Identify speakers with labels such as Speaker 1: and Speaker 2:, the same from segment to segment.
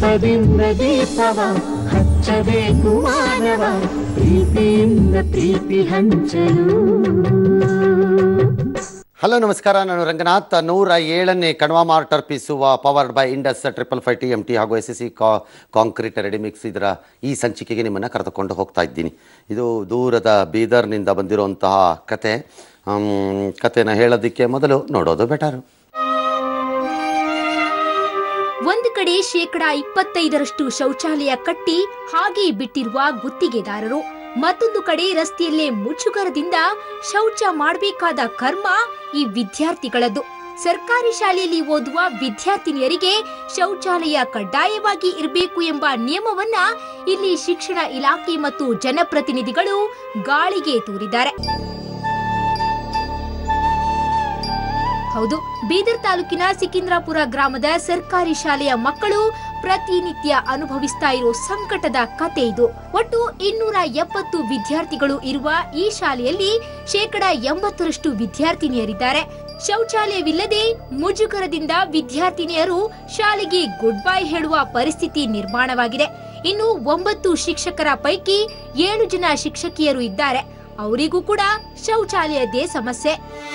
Speaker 1: ದೀಪದಿಂದ ದೀಪವ ಹಚ್ಚಬೇಕು ಮಾನವ ಪ್ರೀತಿಯಿಂದ ಪ್ರೀತಿ ಹಂಚಲು
Speaker 2: ಹಲೋ ನಮಸ್ಕಾರ ನಾನು ರಂಗನಾಥ್ ನೂರ ಏಳನೇ ಕಣ್ವಾ ಮಾರ್ಟ್ ಅರ್ಪಿಸುವ powered by Indus triple five T M T ಹಾಗೂ S S C concrete ready mix ಇದರ ಈ ಸಂಚಿಕೆಗೆ ನಿಮ್ಮನ್ನು ಕರೆದುಕೊಂಡು ಹೋಗ್ತಾ ಇದ್ದೀನಿ ಇದು ದೂರದ ಬೀದರ್ನಿಂದ ಬಂದಿರುವಂತಹ ಕತೆ ಹ್ಮ್, ಕತೆನ ಹೇಳೋದಕ್ಕೆ ಮೊದಲು ನೋಡೋದು ಬೆಟರು
Speaker 3: ಒಂದು ಕಡೆ ಶೇಕಡ ಇಪ್ಪತ್ತೈದರಷ್ಟು ಶೌಚಾಲಯ ಕಟ್ಟಿ ಹಾಗೆ ಬಿಟ್ಟಿರುವ ಗುತ್ತಿಗೆದಾರರು ಮತ್ತೊಂದು ಕಡೆ ರಸ್ತೆಯಲ್ಲೇ ಮುಚ್ಚುಗರದಿಂದ ಶೌಚ ಮಾಡಬೇಕಾದ ಕರ್ಮ ಈ ವಿದ್ಯಾರ್ಥಿಗಳದ್ದು ಸರ್ಕಾರಿ ಶಾಲೆಯಲ್ಲಿ ಓದುವ ವಿದ್ಯಾರ್ಥಿನಿಯರಿಗೆ ಶೌಚಾಲಯ ಕಡ್ಡಾಯವಾಗಿ ಇರಬೇಕು ಎಂಬ ನಿಯಮವನ್ನ ಇಲ್ಲಿ ಶಿಕ್ಷಣ ಇಲಾಖೆ ಮತ್ತು ಜನಪ್ರತಿನಿಧಿಗಳು ಗಾಳಿಗೆ ತೂರಿದ್ದಾರೆ ಹೌದು ಬೀದರ್ ತಾಲೂಕಿನ ಸಿಕಿಂದ್ರಾಪುರ ಗ್ರಾಮದ ಸರ್ಕಾರಿ ಶಾಲೆಯ ಮಕ್ಕಳು ಪ್ರತಿನಿತ್ಯ ಅನುಭವಿಸ್ತಾ ಇರೋ ಸಂಕಟದ ಕತೆ ಇದು ಒಟ್ಟು ಇನ್ನೂರ ಎಪ್ಪತ್ತು ವಿದ್ಯಾರ್ಥಿಗಳು ಇರುವ ಈ ಶಾಲೆಯಲ್ಲಿ ಶೇಕಡ ಎಂಬತ್ತರಷ್ಟು ವಿದ್ಯಾರ್ಥಿನಿಯರಿದ್ದಾರೆ ಶೌಚಾಲಯವಿಲ್ಲದೆ ಮುಜುಗರದಿಂದ ವಿದ್ಯಾರ್ಥಿನಿಯರು ಶಾಲೆಗೆ ಗುಡ್ ಬೈ ಹೇಳುವ ಪರಿಸ್ಥಿತಿ ನಿರ್ಮಾಣವಾಗಿದೆ ಇನ್ನು ಒಂಬತ್ತು ಶಿಕ್ಷಕರ ಪೈಕಿ ಏಳು ಜನ ಶಿಕ್ಷಕಿಯರು ಇದ್ದಾರೆ ಅವರಿಗೂ ಕೂಡ ಶೌಚಾಲಯದೇ ಸಮಸ್ಯೆ